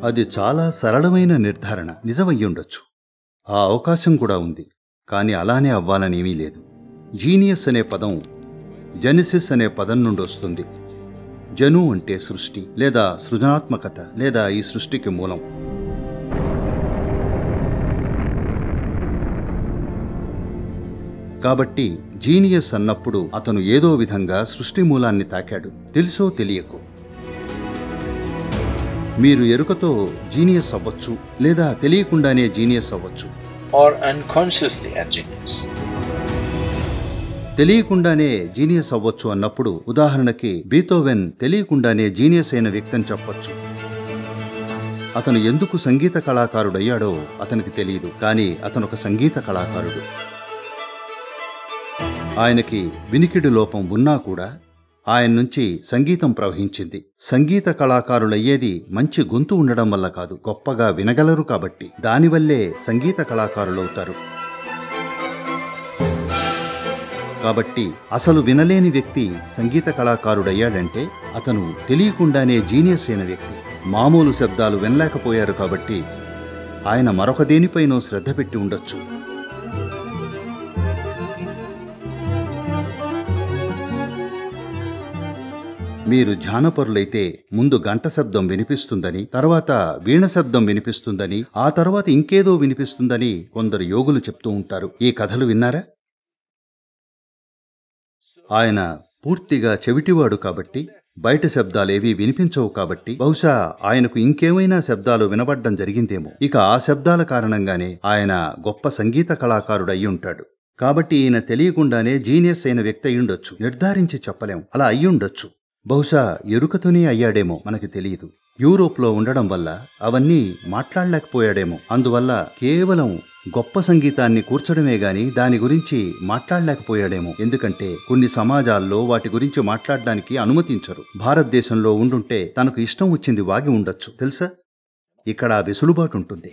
అది చాలా సరళమైన నిర్ధారణ నిజమయ్యుండొచ్చు ఆ అవకాశం కూడా ఉంది కానీ అలానే అవ్వాలనేమీ లేదు జీనియస్ అనే పదం జెనిసిస్ అనే పదం నుండి వస్తుంది జను అంటే సృష్టి లేదా సృజనాత్మకత లేదా ఈ సృష్టికి మూలం కాబట్టి జీనియస్ అన్నప్పుడు అతను ఏదో విధంగా సృష్టి మూలాన్ని తాకాడు తెలుసో తెలియకో మీరు ఎరుకతో జీనియస్ అవ్వచ్చు లేదా తెలియకుండానే జీనియస్ అవ్వచ్చు or unconsciously a genius. తెలియకుండానే జీనియస్ అవ్వచ్చు అన్నప్పుడు ఉదాహరణకి బీతోవెన్ తెలియకుండానే జీనియస్ అయిన వ్యక్తి అని చెప్పొచ్చు అతను ఎందుకు సంగీత కళాకారుడయ్యాడో అతనికి తెలియదు కానీ అతను ఒక సంగీత కళాకారుడు ఆయనకి వినికిడి లోపం ఉన్నా కూడా ఆయన నుంచి సంగీతం ప్రవహించింది సంగీత కళాకారులయ్యేది మంచి గొంతు ఉండడం వల్ల కాదు గొప్పగా వినగలరు కాబట్టి దానివల్లే సంగీత కళాకారులవుతారు కాబట్టి అసలు వినలేని వ్యక్తి సంగీత కళాకారుడయ్యాడంటే అతను తెలియకుండానే జీనియస్ అయిన వ్యక్తి మామూలు శబ్దాలు వినలేకపోయారు కాబట్టి ఆయన మరొక దేనిపైనో శ్రద్ధ పెట్టి ఉండొచ్చు మీరు ధ్యానపరులైతే ముందు గంట శబ్దం వినిపిస్తుందని తర్వాత వీణ శబ్దం వినిపిస్తుందని ఆ తర్వాత ఇంకేదో వినిపిస్తుందని కొందరు యోగులు చెప్తూ ఉంటారు ఈ కథలు విన్నారా ఆయన పూర్తిగా చెవిటివాడు కాబట్టి బయట శబ్దాలేవీ వినిపించవు కాబట్టి బహుశా ఆయనకు ఇంకేమైనా శబ్దాలు వినబడ్డం జరిగిందేమో ఇక ఆ శబ్దాల కారణంగానే ఆయన గొప్ప సంగీత కళాకారుడు అయి ఉంటాడు కాబట్టి ఈయన తెలియకుండానే జీనియస్ అయిన వ్యక్తి అయ్యుండొచ్చు నిర్ధారించి చెప్పలేం అలా అయ్యుండొచ్చు బహుశా ఎరుకతోనే అయ్యాడేమో మనకి తెలియదు యూరోప్లో ఉండడం వల్ల అవన్నీ మాట్లాడలేకపోయాడేమో అందువల్ల కేవలం గొప్ప సంగీతాన్ని కూర్చడమే గాని దాని గురించి మాట్లాడలేకపోయాడేమో ఎందుకంటే కొన్ని సమాజాల్లో వాటి గురించి మాట్లాడడానికి అనుమతించరు భారతదేశంలో ఉండుంటే తనకు ఇష్టం వచ్చింది వాగి ఉండొచ్చు తెలుసా ఇక్కడ ఆ వెసులుబాటు ఉంటుంది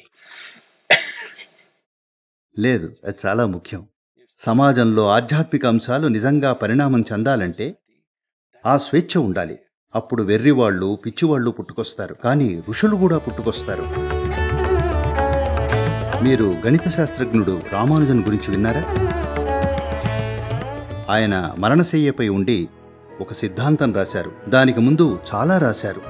లేదు అది చాలా ముఖ్యం సమాజంలో ఆధ్యాత్మిక అంశాలు నిజంగా పరిణామం చెందాలంటే ఆ స్వేచ్ఛ ఉండాలి అప్పుడు వెర్రివాళ్ళు పిచ్చివాళ్ళు పుట్టుకొస్తారు కానీ ఋషులు కూడా పుట్టుకొస్తారు మీరు గణిత శాస్త్రజ్ఞుడు రామానుజన్ గురించి విన్నారా ఆయన మరణశయ్యపై ఉండి ఒక సిద్ధాంతం రాశారు దానికి ముందు చాలా రాశారు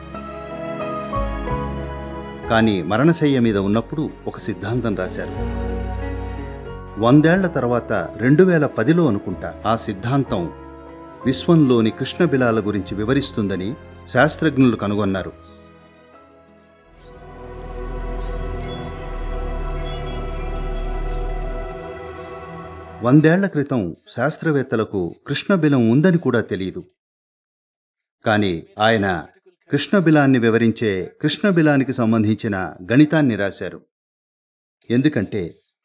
కానీ మరణశయ్య మీద ఉన్నప్పుడు ఒక సిద్ధాంతం రాశారు వందేళ్ల తర్వాత రెండు వేల పదిలో అనుకుంటా ఆ సిద్ధాంతం విశ్వంలోని కృష్ణబిలాల గురించి వివరిస్తుందని శాస్త్రజ్ఞులు కనుగొన్నారు వందేళ్ల క్రితం శాస్త్రవేత్తలకు కృష్ణబిలం ఉందని కూడా తెలియదు కానీ ఆయన కృష్ణబిలాన్ని వివరించే కృష్ణబిలానికి సంబంధించిన గణితాన్ని రాశారు ఎందుకంటే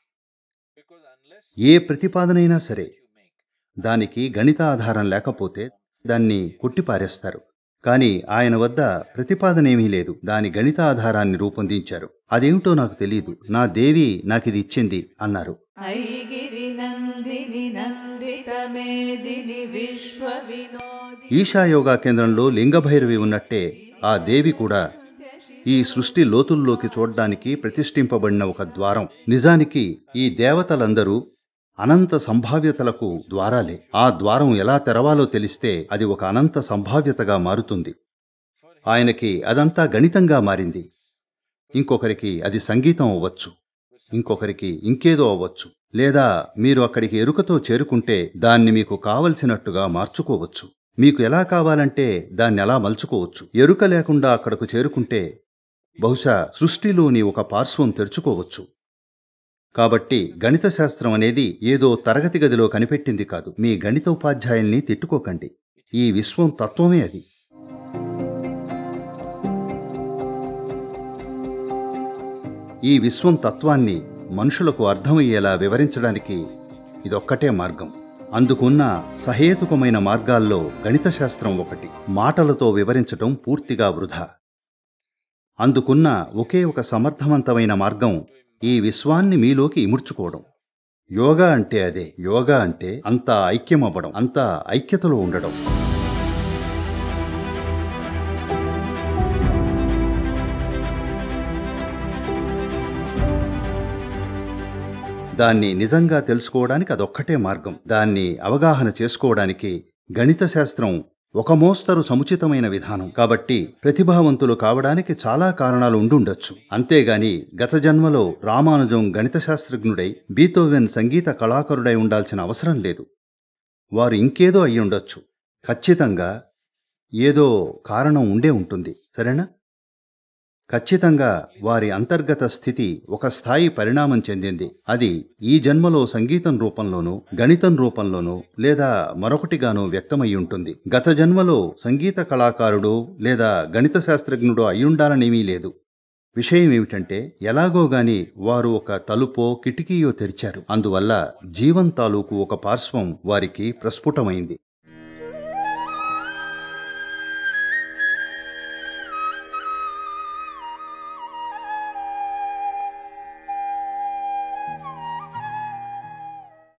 ఏ ప్రతిపాదనైనా సరే దానికి గణిత ఆధారం లేకపోతే దాన్ని కొట్టిపారేస్తారు కానీ ఆయన వద్ద ప్రతిపాదనేమీ లేదు దాని గణిత ఆధారాన్ని రూపొందించారు అదేమిటో నాకు తెలియదు నా దేవి నాకిది ఇచ్చింది అన్నారు ఐగిరి నందిని నందిత మేదిని విశ్వ వినోది ఈశా యోగా కేంద్రంలో లింగభైరవి ఉన్నట్టే ఆ దేవి కూడా ఈ సృష్టి లోతుల్లోకి చూడ్డానికి ప్రతిష్ఠింపబడిన ఒక ద్వారం నిజానికి ఈ దేవతలందరూ అనంత సంభావ్యతలకు ద్వారాలే ఆ ద్వారం ఎలా తెరవాలో తెలిస్తే అది ఒక అనంత సంభావ్యతగా మారుతుంది ఆయనకి అదంతా గణితంగా మారింది ఇంకొకరికి అది సంగీతం అవ్వచ్చు ఇంకొకరికి ఇంకేదో అవ్వచ్చు లేదా మీరు అక్కడికి ఎరుకతో చేరుకుంటే దాన్ని మీకు కావలసినట్టుగా మార్చుకోవచ్చు మీకు ఎలా కావాలంటే దాన్ని ఎలా మలుచుకోవచ్చు ఎరుక లేకుండా అక్కడకు చేరుకుంటే బహుశా సృష్టిలోని ఒక పార్శ్వం తెరుచుకోవచ్చు కాబట్టి గణిత శాస్త్రం అనేది ఏదో తరగతి గదిలో కనిపెట్టింది కాదు మీ గణిత ఉపాధ్యాయుల్ని తిట్టుకోకండి ఈ విశ్వం తత్వమే అది ఈ విశ్వం తత్వాన్ని మనుషులకు అర్థమయ్యేలా వివరించడానికి ఇదొక్కటే మార్గం అందుకున్న సహేతుకమైన మార్గాల్లో గణిత శాస్త్రం ఒకటి మాటలతో వివరించటం పూర్తిగా వృధా అందుకున్న ఒకే ఒక సమర్థవంతమైన మార్గం ఈ విశ్వాన్ని మీలోకి ఇముడ్చుకోవడం యోగా అంటే అదే యోగా అంటే అంతా ఐక్యమవ్వడం అంతా ఐక్యతలో ఉండడం దాన్ని నిజంగా తెలుసుకోవడానికి అదొక్కటే మార్గం దాన్ని అవగాహన చేసుకోవడానికి గణిత శాస్త్రం ఒక మోస్తరు సముచితమైన విధానం కాబట్టి ప్రతిభావంతులు కావడానికి చాలా కారణాలు ఉండుండొచ్చు అంతేగాని గత జన్మలో రామానుజం గణిత శాస్త్రజ్ఞుడై బీతోవెన్ సంగీత కళాకారుడై ఉండాల్సిన అవసరం లేదు వారు ఇంకేదో అయ్యుండొచ్చు ఖచ్చితంగా ఏదో కారణం ఉండే ఉంటుంది సరేనా ఖచ్చితంగా వారి అంతర్గత స్థితి ఒక స్థాయి పరిణామం చెందింది అది ఈ జన్మలో సంగీతం రూపంలోనూ గణితం రూపంలోనూ లేదా మరొకటిగానూ వ్యక్తమై ఉంటుంది గత జన్మలో సంగీత కళాకారుడో లేదా గణిత శాస్త్రజ్ఞుడో అయ్యుండాలనేమీ లేదు విషయం ఏమిటంటే ఎలాగో గాని వారు ఒక తలుపో కిటికీయో తెరిచారు అందువల్ల జీవం తాలూకు ఒక పార్శ్వం వారికి ప్రస్ఫుటమైంది